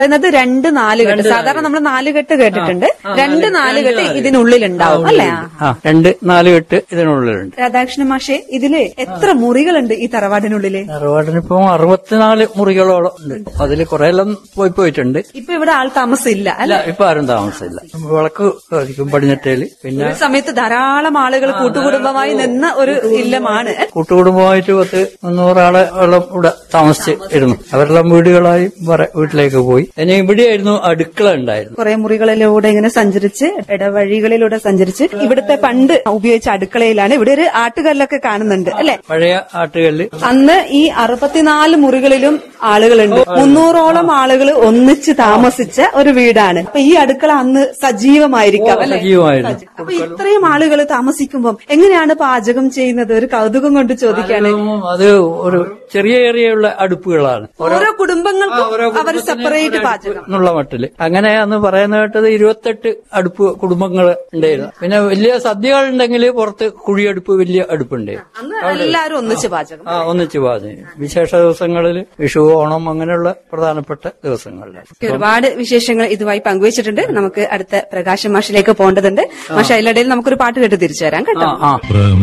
പറയുന്നത് രണ്ട് നാലുകെട്ട് സാധാരണ നമ്മൾ നാലുകെട്ട് കേട്ടിട്ടുണ്ട് രണ്ട് നാലുകെട്ട് ഇതിനുള്ളിൽ ഉണ്ടാവും അല്ലേ ആ. ആ രണ്ട് നാല് കെട്ട് ഇതിനുള്ളിലുണ്ട് രാധാകൃഷ്ണ മാഷെ ഇതില് എത്ര മുറികളുണ്ട് ഈ തറവാടിനുള്ളില് തറവാടിനിപ്പോ അറുപത്തിനാല് മുറികളോളം ഉണ്ട് അതിൽ കുറെ എല്ലാം പോയി പോയിട്ടുണ്ട് ഇപ്പൊ ഇവിടെ ആൾ താമസം ഇല്ല അല്ലെ അല്ല ഇപ്പൊ ആരും താമസമില്ല വിളക്ക് കത്തിക്കും പടിഞ്ഞിട്ടേല് പിന്നെ ഒരു സമയത്ത് ധാരാളം ആളുകൾ കൂട്ടുകുടുംബമായി നിന്ന ഒരു ഇല്ലമാണ് കൂട്ടുകുടുംബമായിട്ട് പത്ത് മുന്നൂറാളോളം ഇവിടെ താമസിച്ച് ഇരുന്നു അവരെല്ലാം വീടുകളായി വേറെ വീട്ടിലേക്ക് പോയി ഇനി ഇവിടെയായിരുന്നു അടുക്കള ഉണ്ടായിരുന്നു കുറെ മുറികളിലൂടെ ഇങ്ങനെ സഞ്ചരിച്ച് ഇടവഴികളിലൂടെ സഞ്ചരിച്ച് ഇവിടുത്തെ പണ്ട് ഉപയോഗിച്ച അടുക്കളയിലാണ് ഇവിടെ ഒരു ആട്ടുകല്ലൊക്കെ കാണുന്നുണ്ട് അല്ലെ പഴയ ആട്ടുകല്ല് അന്ന് ഈ അറുപത്തിനാല് മുറികളിലും ആളുകളുണ്ട് മുന്നൂറോളം ആളുകൾ ഒന്നിച്ച് താമസിച്ച ഒരു വീടാണ് അപ്പൊ ഈ അടുക്കള അന്ന് സജീവമായിരിക്കാം അല്ലെ സജീവമായിരുന്നു അപ്പൊ ഇത്രയും ആളുകൾ താമസിക്കുമ്പോൾ എങ്ങനെയാണ് പാചകം ചെയ്യുന്നത് ഒരു കൗതുകം കൊണ്ട് ചോദിക്കാണ് അത് ഒരു ചെറിയ ചെറിയുള്ള അടുപ്പുകളാണ് ഓരോ കുടുംബങ്ങൾക്കും അവർ സെപ്പറേറ്റ് പാചകം എന്നുള്ള മട്ടില് അങ്ങനെ അന്ന് പറയുന്ന കേട്ടത് ഇരുപത്തെട്ട് അടുപ്പ് കുടുംബങ്ങൾ ഉണ്ടായിരുന്നു പിന്നെ വലിയ സദ്യകൾ ഉണ്ടെങ്കിൽ പുറത്ത് കുഴിയടുപ്പ് വലിയ അടുപ്പുണ്ടായിരുന്നു അന്ന് എല്ലാരും ഒന്നിച്ച് പാചകം ആ ഒന്നിച്ച് പാചകം വിശേഷ ദിവസങ്ങളിൽ വിഷു ഓണം അങ്ങനെയുള്ള പ്രധാനപ്പെട്ട ദിവസങ്ങളിൽ ഒരുപാട് വിശേഷങ്ങൾ ഇതുമായി പങ്കുവച്ചിട്ടുണ്ട് നമുക്ക് അടുത്ത പ്രകാശം മാഷിലേക്ക് പോകേണ്ടതുണ്ട് മാഷ അതിനിടയിൽ നമുക്കൊരു പാട്ട് കേട്ട് തിരിച്ചു വരാം കേട്ടോ ആ ആ